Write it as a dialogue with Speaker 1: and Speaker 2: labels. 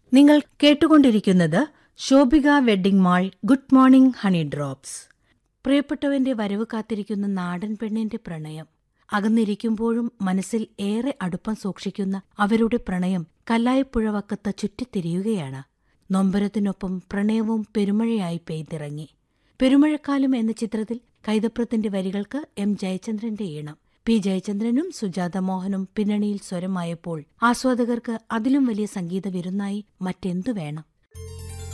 Speaker 1: നിങ്ങൾ കേട്ടുകൊണ്ടിരിക്കുന്നത് Shobhika wedding mall good morning honey drops പ്രിയപ്പെട്ടവന്റെ വരവ് കാത്തിരിക്കുന്ന നാടൻ പെണ്ണിന്റെ പ്രണയം അകന്നിരിക്കുമ്പോഴും മനസ്സിൽ ഏറെ അടുപ്പം സൂക്ഷിക്കുന്ന അവരുടെ പ്രണയം കല്ലായിപ്പുഴവക്കത്ത് ചുറ്റിത്തിരിയുകയാണ് നൊമ്പരത്തിനൊപ്പം പ്രണയവും പെരുമഴയായി പെയ്തിറങ്ങി പെരുമഴക്കാലം എന്ന ചിത്രത്തിൽ കൈതപ്രത്തിന്റെ വരികൾക്ക് എം ജയചന്ദ്രന്റെ ഈണം പി ജയചന്ദ്രനും സുജാത മോഹനും പിന്നണിയിൽ സ്വരമായപ്പോൾ ആസ്വാദകർക്ക് അതിലും വലിയ സംഗീത വിരുന്നായി മറ്റെന്തു വേണം